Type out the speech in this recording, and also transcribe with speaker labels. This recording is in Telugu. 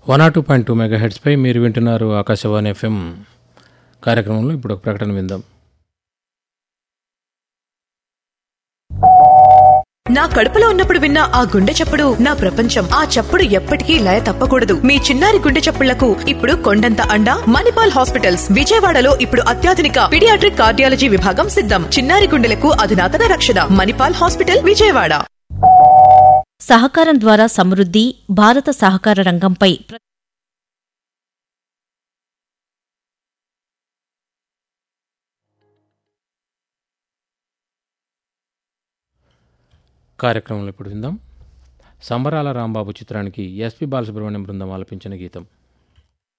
Speaker 1: one R two point two mega హెడ్స్పై మీరు వింటున్నారు ఆకాశవాణి ఎఫ్ఎం కార్యక్రమంలో ఇప్పుడు ఒక ప్రకటన విందాం
Speaker 2: నా కడుపులో ఉన్నప్పుడు విన్న ఆ గుండె చప్పుడు నా ప్రపంచం ఆ చప్పుడు ఎప్పటికీ లయ తప్పకూడదు మీ చిన్నారి గుండె చప్పుళ్లకు ఇప్పుడు కొండంత అండ మణిపాల్ హాస్పిటల్స్ విజయవాడలో ఇప్పుడు అత్యాధునిక పిడియాట్రిక్ కార్డియాలజీ విభాగం సిద్ధం చిన్నారి గుండెలకు అధునాతన రక్షణ మణిపాల్ హాస్పిటల్ విజయవాడ
Speaker 3: సహకారం ద్వారా సమృద్ధి భారత సహకార రంగంపై ప్ర-
Speaker 1: కార్యక్రమంలో ఇప్పుడు విందాం సంబరాల రాంబాబు చిత్రానికి ఎస్పి బాలసుబ్రహ్మణ్యం బృందం ఆలపించిన గీతం